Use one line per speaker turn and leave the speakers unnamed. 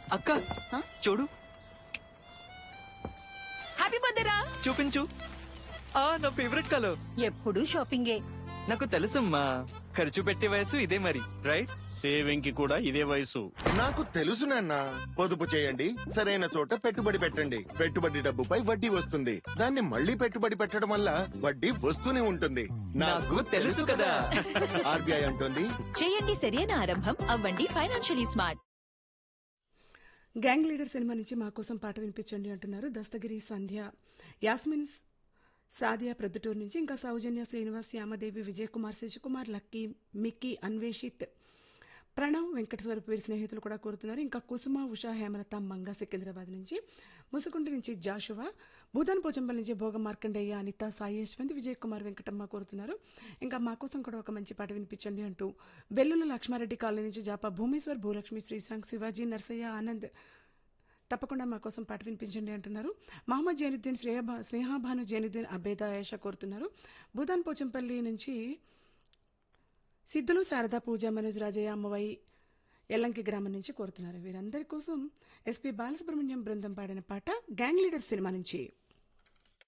అక్క చూడు
happy birthday రా
చూపించు ఆ నా ఫేవరెట్ కలర్
ఎప్పుడు షాపింగే
నాకు తెలుసమ్మా ఖర్చు పెట్టే వయసు ఇదే మరి రైట్
సేవింగ్ కి కూడా ఇదే వయసు
నాకు తెలుసు నాన్న పొదుపు చేయండి సరైన చోట పెట్టుబడి పెట్టండి పెట్టుబడి డబ్బుపై వడ్డీ వస్తుంది దాన్ని మళ్ళీ పెట్టుబడి పెట్టడం వల్ల వడ్డీ వస్తూనే ఉంటుంది
నాకు తెలుసు కదా.
ఆర్బీఐ అంటుంది
చేయండి సరైన ఆరంభం అవ్వండి ఫైనాన్షియలీ స్మార్ట్
గ్యాంగ్ లీడర్ సినిమా నుంచి మా కోసం పాట వినిపించండి అంటున్నారు దస్తగిరి సంధ్య యాస్మిన్ సాదియా ప్రొద్దుటూరు నుంచి ఇంకా సౌజన్య శ్రీనివాస్ యామదేవి విజయ్ కుమార్ శశికుమార్ లక్కీ మిక్కీ అన్వేషిత్ ప్రణవ్ వెంకటేశ్వరపు వీరి స్నేహితులు కూడా కోరుతున్నారు ఇంకా కుసుమ ఉషా హేమలత మంగ సికింద్రాబాద్ నుంచి ముసుగుండి నుంచి జాషువా భూదాన్ పోచంపల్లి నుంచి భోగ మార్కండేయ అనిత సాయి యశ్వంత్ విజయ్ కుమార్ వెంకటమ్మ కోరుతున్నారు ఇంకా మా కోసం కూడా ఒక మంచి పాట వినిపించండి అంటూ వెల్లుల లక్ష్మారెడ్డి కాలనీ నుంచి జాపా భూమేశ్వర్ భూలక్ష్మి శ్రీశాంక్ శివాజీ నర్సయ్య ఆనంద్ తప్పకుండా మా కోసం పాట వినిపించండి అంటున్నారు మహమ్మద్ జైనుద్దీన్ శ్రేయభా స్నేహాభాను జైనుద్దీన్ అబేద ఆయేషా కోరుతున్నారు భూదాన్ పోచంపల్లి నుంచి సిద్ధులు శారదా పూజ మనోజ్ రాజయ్య అమ్మవాయి ఎల్లంకి గ్రామం నుంచి కోరుతున్నారు వీరందరి కోసం ఎస్పీ బాలసుబ్రహ్మణ్యం బృందం పాడిన పాట గ్యాంగ్ లీడర్ సినిమా నుంచి